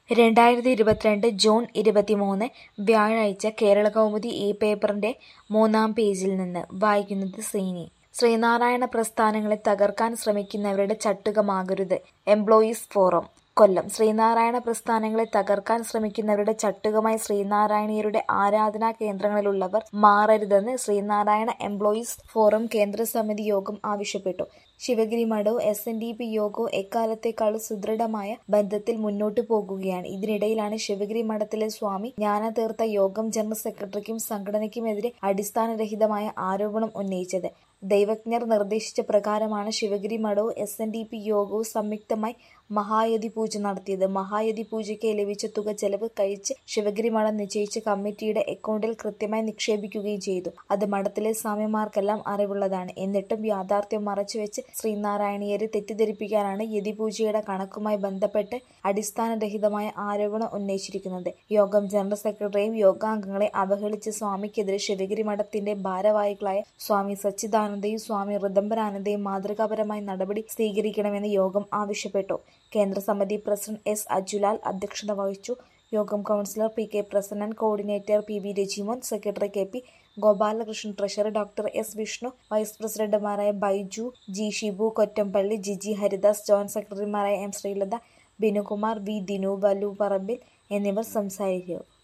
രണ്ടായിരത്തി ഇരുപത്തിരണ്ട് ജൂൺ ഇരുപത്തിമൂന്ന് വ്യാഴാഴ്ച കേരളകൗമുദി ഈ പേപ്പറിന്റെ മൂന്നാം പേജിൽ നിന്ന് വായിക്കുന്നത് സീനി ശ്രീനാരായണ പ്രസ്ഥാനങ്ങളെ തകർക്കാൻ ശ്രമിക്കുന്നവരുടെ ചട്ടുകമാകരുത് എംപ്ലോയീസ് ഫോറം കൊല്ലം ശ്രീനാരായണ പ്രസ്ഥാനങ്ങളെ തകർക്കാൻ ശ്രമിക്കുന്നവരുടെ ചട്ടുകമായി ശ്രീനാരായണീയരുടെ ആരാധനാ കേന്ദ്രങ്ങളിലുള്ളവർ മാറരുതെന്ന് ശ്രീനാരായണ എംപ്ലോയീസ് ഫോറം കേന്ദ്ര സമിതി യോഗം ആവശ്യപ്പെട്ടു ശിവഗിരി മഠവും എസ് എൻ ഡി പി യോഗവും എക്കാലത്തേക്കാളും സുദൃഢമായ ബന്ധത്തിൽ മുന്നോട്ടു പോകുകയാണ് ഇതിനിടയിലാണ് ശിവഗിരി മഠത്തിലെ സ്വാമി ജ്ഞാനതീർത്ഥ യോഗം ജനറൽ സെക്രട്ടറിക്കും സംഘടനയ്ക്കുമെതിരെ അടിസ്ഥാനരഹിതമായ ആരോപണം ഉന്നയിച്ചത് ദൈവജ്ഞർ നിർദ്ദേശിച്ച പ്രകാരമാണ് ശിവഗിരി മഠവും എസ് എൻ ഡി പി യോഗവും സംയുക്തമായി മഹായതി പൂജ നടത്തിയത് മഹായതി പൂജയ്ക്ക് ലഭിച്ച തുക ചെലവ് കഴിച്ച് ശിവഗിരി മഠം നിശ്ചയിച്ച കമ്മിറ്റിയുടെ അക്കൗണ്ടിൽ കൃത്യമായി നിക്ഷേപിക്കുകയും ചെയ്തു അത് മഠത്തിലെ സ്വാമിമാർക്കെല്ലാം അറിവുള്ളതാണ് എന്നിട്ടും യാഥാർത്ഥ്യം മറച്ചുവെച്ച് ശ്രീനാരായണീയരെ തെറ്റിദ്ധരിപ്പിക്കാനാണ് യതിപൂജയുടെ കണക്കുമായി ബന്ധപ്പെട്ട് അടിസ്ഥാനരഹിതമായ ആരോപണം ഉന്നയിച്ചിരിക്കുന്നത് യോഗം ജനറൽ സെക്രട്ടറിയും യോഗാംഗങ്ങളെ അവഹേളിച്ച സ്വാമിക്കെതിരെ ശിവഗിരി മഠത്തിന്റെ ഭാരവാഹികളായ സ്വാമി സച്ചിദാനന്ദയും സ്വാമി ഋദംബരാനന്ദയും മാതൃകാപരമായ നടപടി സ്വീകരിക്കണമെന്ന് യോഗം ആവശ്യപ്പെട്ടു കേന്ദ്ര സമിതി പ്രസിഡന്റ് എസ് അജുലാൽ അധ്യക്ഷത വഹിച്ചു യോഗം councillor P K Prasannan coordinator P V Rejimon secretary K P Gopalakrishnan treasurer doctor S Vishnu vice പ്രസിഡന്റുമാരായ ബൈജു ജി ഷിബു കൊറ്റമ്പള്ളി ജിജി ഹരിദാസ് ജോയിന്റ് സെക്രട്ടറിമാരായ എം ശ്രീലത ബിനുകുമാർ വി ദിനു ബലു പറമ്പിൽ എന്നിവർ സംസാരിച്ചു